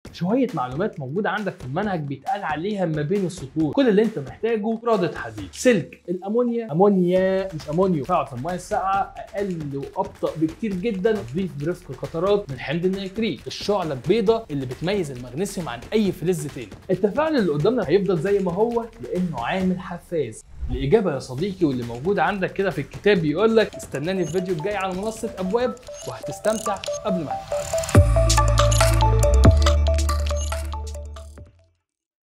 شويه معلومات موجوده عندك في المنهج بيتقال عليها ما بين السطور كل اللي انت محتاجه رادة حديد سلك الامونيا امونيا مش امونيو تفاعل في الميه الساقعه اقل وابطا بكتير جدا تضيف برفق قطرات من حمض النيتريك الشعله البيضاء اللي بتميز المغنيسيوم عن اي فلز تاني التفاعل اللي قدامنا هيفضل زي ما هو لانه عامل حفاز الإجابة يا صديقي واللي موجودة عندك كده في الكتاب بيقول لك استناني الفيديو الجاي على منصة أبواب وهتستمتع قبل ما تتعلم